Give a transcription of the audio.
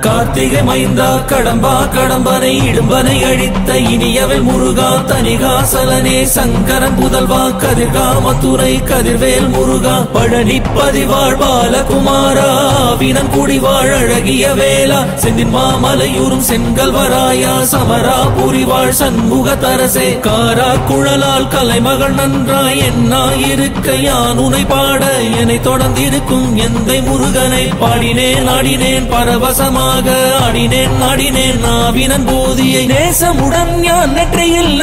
கார்த்திகை மைந்தா கடம்பா கடம்பனை இடும்பனை அழித்த இனியவை முருகா தனிகாசலனே சங்கரன் புதல்வா கதிர்கா மதுரை கதிர்வேல் முருகா பழனி பதிவாழ் பாலகுமாரா வினன் குடிவாழ் அழகிய வேலா செந்தின் மாமலையூரும் செங்கல்வராயா சமரா புரிவாழ் சண்முக தரசே காரா குழலால் கலைமகள் நன்றாய் என்னாயிருக்க யான் உனை பாட என்னை தொடர்ந்திருக்கும் எந்தை முருகனை பாடினேன் ஆடினேன் பரவசமாக ஆடினேன் ஆடினேன் நாவினன் போதியை நேசமுடன் யான் நெற்றியில்